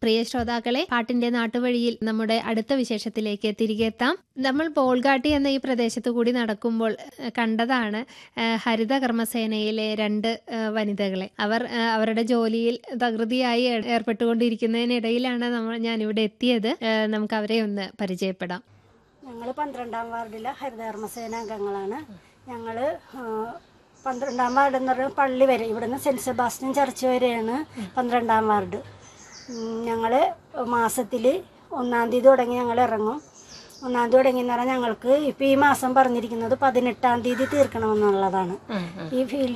പ്രിയ ശ്രോതാക്കളെ പാട്ടിന്റെ നാട്ടുവഴിയിൽ നമ്മുടെ അടുത്ത വിശേഷത്തിലേക്ക് തിരികെ എത്താം നമ്മൾ ബോൾഗാട്ടി എന്ന ഈ പ്രദേശത്തു കൂടി നടക്കുമ്പോൾ ഏഹ്, കണ്ടതാണ് ഏഹ്, ഹരിത കർമ്മസേനയിലെ രണ്ട് ഏഹ്, വനിതകളെ അവർ ഏഹ്, അവരുടെ ജോലിയിൽ തകൃതിയായി ഏർ- ഏർപ്പെട്ടുകൊണ്ടിരിക്കുന്നതിനിടയിലാണ് നമ്മൾ ഞാനിവിടെ എത്തിയത് ഏഹ്, നമുക്ക് അവരെ ഒന്ന് പരിചയപ്പെടാം ഞങ്ങൾ പന്ത്രണ്ടാം വാർഡിലെ ഹരിതകർമ്മസേന അംഗങ്ങളാണ് ഞങ്ങൾ പന്ത്രണ്ടാം വാർഡ് എന്ന് പറയുന്നത് പള്ളി വരെ ഇവിടുന്ന് സെൻറ്റ് സെബാസ്റ്റ്യൻ ചർച്ച് വരെയാണ് പന്ത്രണ്ടാം വാർഡ് ഞങ്ങൾ മാസത്തിൽ ഒന്നാം തീയതി തുടങ്ങി ഞങ്ങൾ ഇറങ്ങും ഒന്നാം തീയതി തുടങ്ങി എന്ന് പറഞ്ഞാൽ ഞങ്ങൾക്ക് ഇപ്പോൾ ഈ മാസം പറഞ്ഞിരിക്കുന്നത് പതിനെട്ടാം തീയതി തീർക്കണമെന്നുള്ളതാണ് ഈ ഫീൽഡ്